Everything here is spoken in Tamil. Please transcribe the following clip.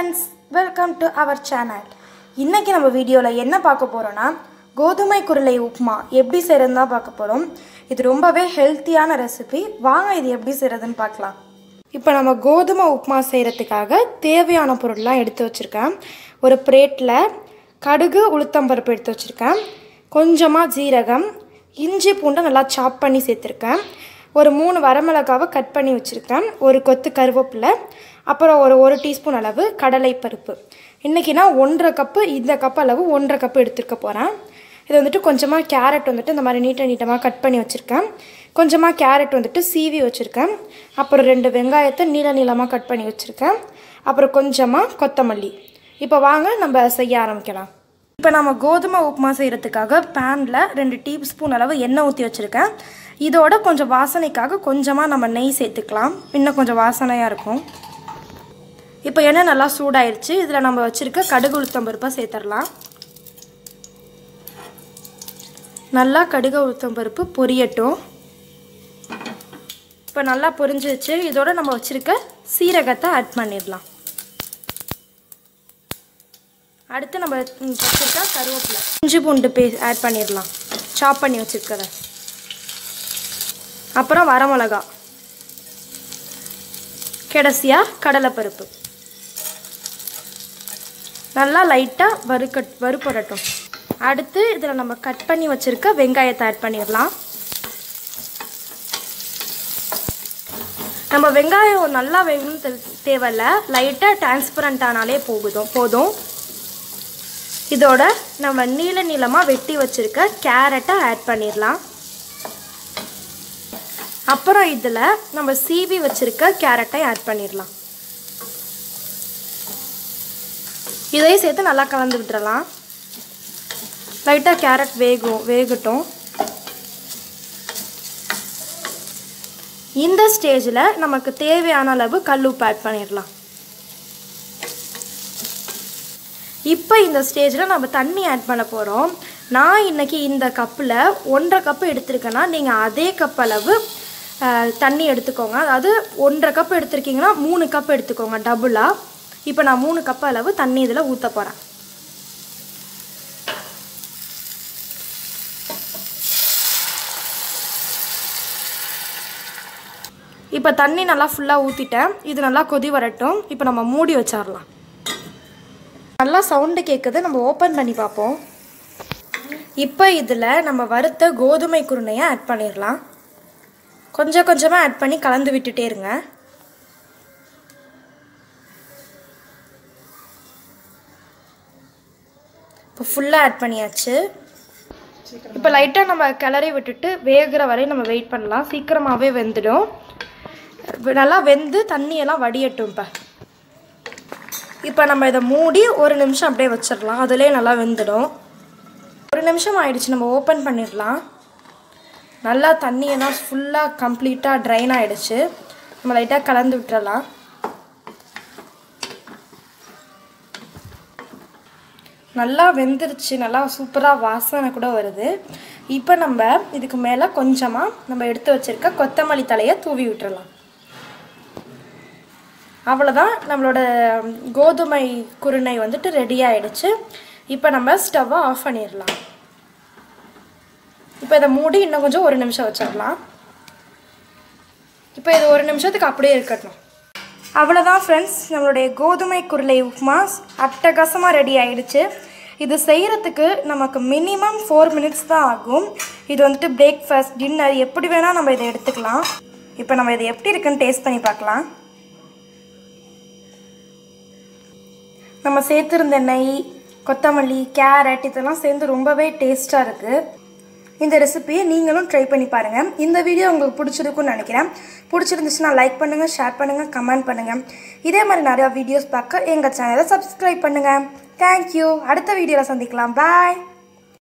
friends welcome to our channel இன்றைக்கி நம்ம வீடியோவில் என்ன பார்க்க போகிறோன்னா கோதுமை குருளை உப்புமா எப்படி செய்கிறதுன்னு தான் பார்க்க போகிறோம் இது ரொம்பவே ஹெல்த்தியான ரெசிபி வாங்க இது எப்படி செய்கிறதுன்னு பார்க்கலாம் இப்போ நம்ம கோதுமை உப்புமா செய்கிறதுக்காக தேவையான பொருள்லாம் எடுத்து வச்சுருக்கேன் ஒரு பிளேட்டில் கடுகு உளுத்தம்பருப்பு எடுத்து வச்சுருக்கேன் கொஞ்சமாக ஜீரகம் இஞ்சி பூண்டை நல்லா சாப் பண்ணி சேர்த்துருக்கேன் ஒரு மூணு வரமிளகாவை கட் பண்ணி வச்சுருக்கேன் ஒரு கொத்து கருவேப்பிலை அப்புறம் ஒரு ஒரு டீஸ்பூன் அளவு கடலைப்பருப்பு இன்றைக்கி நான் ஒன்றரை கப்பு இந்த கப் அளவு ஒன்றரை கப்பு எடுத்துருக்க போகிறேன் இது வந்துட்டு கொஞ்சமாக கேரட் வந்துட்டு இந்த மாதிரி நீட்ட நீட்டமாக கட் பண்ணி வச்சுருக்கேன் கொஞ்சமாக கேரட் வந்துட்டு சீவி வச்சுருக்கேன் அப்புறம் ரெண்டு வெங்காயத்தை நீள நீளமாக கட் பண்ணி வச்சுருக்கேன் அப்புறம் கொஞ்சமாக கொத்தமல்லி இப்போ வாங்க நம்ம செய்ய ஆரம்பிக்கலாம் இப்போ நம்ம கோதுமை உப்புமா செய்கிறதுக்காக பேனில் ரெண்டு டீஸ்பூன் அளவு எண்ணெய் ஊற்றி வச்சுருக்கேன் இதோட கொஞ்சம் வாசனைக்காக கொஞ்சமாக நம்ம நெய் சேர்த்துக்கலாம் இன்னும் கொஞ்சம் வாசனையாக இருக்கும் இப்போ எண்ணெய் நல்லா சூடாயிருச்சு இதில் நம்ம வச்சுருக்க கடுகு உளுத்தம் பருப்பை சேர்த்துடலாம் நல்லா கடுகு உளுத்தம் பருப்பு பொரியட்டும் இப்போ நல்லா பொரிஞ்சிருச்சு இதோட நம்ம வச்சுருக்க சீரகத்தை ஆட் பண்ணிடலாம் அடுத்து நம்ம வச்சுருக்க கருவேப்பிலை இஞ்சி பூண்டு பே ஆட் பண்ணிடலாம் சாப் பண்ணி வச்சுருக்கத அப்புறம் வரமிளகா கடைசியாக கடலைப்பருப்பு நல்லா லைட்டாக வறுக்க வறுப்படட்டும் அடுத்து இதில் நம்ம கட் பண்ணி வச்சுருக்க வெங்காயத்தை ஆட் பண்ணிடலாம் நம்ம வெங்காயம் நல்லா வேகணும் தேவையில்ல லைட்டாக டிரான்ஸ்பரண்ட் ஆனாலே போகுதும் போதும் இதோட நம்ம நீள நீளமாக வெட்டி வச்சுருக்க கேரட்டை ஆட் பண்ணிடலாம் அப்புறம் இதில் நம்ம சீவி வச்சுருக்க கேரட்டை ஆட் பண்ணிடலாம் இதையும் சேர்த்து நல்லா கலந்து விட்டுறலாம் லைட்டாக கேரட் வேகும் வேகட்டும் இந்த ஸ்டேஜில் நமக்கு தேவையான அளவு கல் உப்பு ஆட் பண்ணிடலாம் இப்போ இந்த ஸ்டேஜில் நம்ம தண்ணி ஆட் பண்ண போகிறோம் நான் இன்றைக்கி இந்த கப்பில் ஒன்றரை கப்பு எடுத்திருக்கேன்னா நீங்கள் அதே கப் அளவு தண்ணி எடுத்துக்கோங்க அதாவது ஒன்றரை கப் எடுத்திருக்கீங்கன்னா மூணு கப் எடுத்துக்கோங்க டபுளாக இப்போ நான் மூணு கப் அளவு தண்ணி இதில் ஊற்ற போகிறேன் இப்போ தண்ணி நல்லா ஃபுல்லாக ஊற்றிட்டேன் இது நல்லா கொதி வரட்டும் இப்போ நம்ம மூடி வச்சிடலாம் நல்லா சவுண்டு கேட்குது நம்ம ஓப்பன் பண்ணி பார்ப்போம் இப்போ இதில் நம்ம வறுத்த கோதுமை குருணையை ஆட் பண்ணிடலாம் கொஞ்சம் கொஞ்சமாக ஆட் பண்ணி கலந்து விட்டுட்டே இருங்க இப்போ ஃபுல்லாக ஆட் பண்ணியாச்சு இப்போ லைட்டாக நம்ம கிளறி விட்டுட்டு வேகிற வரை நம்ம வெயிட் பண்ணலாம் சீக்கிரமாகவே வெந்துடும் நல்லா வெந்து தண்ணியெல்லாம் வடியட்டும் இப்போ இப்போ நம்ம இதை மூடி ஒரு நிமிஷம் அப்படியே வச்சிடலாம் அதிலே நல்லா வெந்துடும் ஒரு நிமிஷம் ஆயிடுச்சு நம்ம ஓப்பன் பண்ணிடலாம் நல்லா தண்ணியெல்லாம் ஃபுல்லாக கம்ப்ளீட்டாக ட்ரைன் ஆகிடுச்சு நம்ம லைட்டாக கலந்து விட்டுறலாம் நல்லா வெந்துருச்சு நல்லா சூப்பராக வாசனை கூட வருது இப்போ நம்ம இதுக்கு மேலே கொஞ்சமாக நம்ம எடுத்து வச்சுருக்க கொத்தமல்லி தலையை தூவி விட்டுறலாம் அவ்வளோதான் நம்மளோட கோதுமை குருணை வந்துட்டு ரெடி ஆகிடுச்சு இப்போ நம்ம ஸ்டவ்வை ஆஃப் பண்ணிடலாம் இப்போ இதை மூடி இன்னும் கொஞ்சம் ஒரு நிமிஷம் வச்சிடலாம் இப்போ இது ஒரு நிமிஷத்துக்கு அப்படியே இருக்கட்டும் அவ்வளோதான் ஃப்ரெண்ட்ஸ் நம்மளுடைய கோதுமை குருளை உப்புமா அட்டகாசமாக ரெடி ஆகிடுச்சு இது செய்கிறதுக்கு நமக்கு மினிமம் ஃபோர் மினிட்ஸ் தான் ஆகும் இது வந்துட்டு பிரேக்ஃபாஸ்ட் டின்னர் எப்படி வேணால் நம்ம இதை எடுத்துக்கலாம் இப்போ நம்ம இதை எப்படி இருக்குன்னு டேஸ்ட் பண்ணி பார்க்கலாம் நம்ம சேர்த்துருந்த நெய் கொத்தமல்லி கேரட் இதெல்லாம் சேர்ந்து ரொம்பவே டேஸ்ட்டாக இருக்குது இந்த ரெசிபியை நீங்களும் ட்ரை பண்ணி பாருங்கள் இந்த வீடியோ உங்களுக்கு பிடிச்சிருக்குன்னு நினைக்கிறேன் பிடிச்சிருந்துச்சுன்னா லைக் பண்ணுங்கள் ஷேர் பண்ணுங்கள் கமெண்ட் பண்ணுங்கள் இதே மாதிரி நிறையா வீடியோஸ் பார்க்க எங்கள் சேனலை சப்ஸ்கிரைப் பண்ணுங்கள் தேங்க்யூ அடுத்த வீடியோவில் சந்திக்கலாம் பாய்